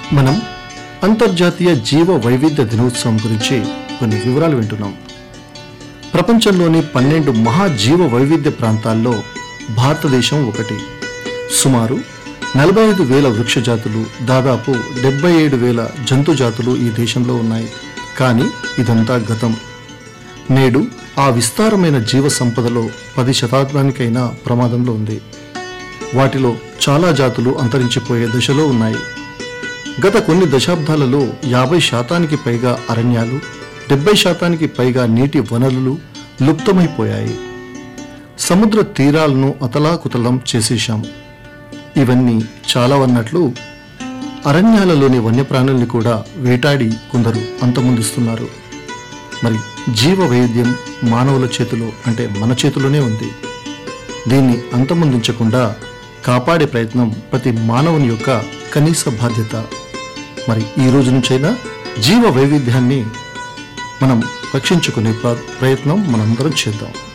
మనం అంతర్జాతీయ జీవ వైవిధ్య దినోత్సవం గురించి కొన్ని వివరాలు వింటున్నాం ప్రపంచంలోని పన్నెండు మహా జీవ వైవిధ్య ప్రాంతాల్లో భారతదేశం ఒకటి సుమారు నలభై ఐదు వేల వృక్ష జాతులు దాదాపు డెబ్బై ఏడు వేల జంతు జాతులు ఈ దేశంలో ఉన్నాయి కానీ ఇదంతా గతం నేడు ఆ విస్తారమైన జీవ సంపదలో పది శతాబ్దానికైనా ప్రమాదంలో ఉంది వాటిలో చాలా జాతులు అంతరించిపోయే దశలో ఉన్నాయి గత కొన్ని దశాబ్దాలలో యాభై శాతానికి పైగా అరణ్యాలు డెబ్బై శాతానికి పైగా నీటి వనరులు లుప్తమైపోయాయి సముద్ర తీరాలను అతలాకుతలం చేసేశాం ఇవన్నీ చాలా అన్నట్లు అరణ్యాలలోని వన్యప్రాణుల్ని కూడా వేటాడి కొందరు అంతమొందిస్తున్నారు మరి జీవ వైవిధ్యం మానవుల చేతిలో అంటే మన చేతిలోనే ఉంది దీన్ని అంతమొందించకుండా కాపాడే ప్రయత్నం ప్రతి మానవుని యొక్క కనీస బాధ్యత మరి ఈ రోజు నుంచైనా జీవ వైవిధ్యాన్ని మనం రక్షించుకునే ప్ర- ప్రయత్నం మనందరం చేద్దాం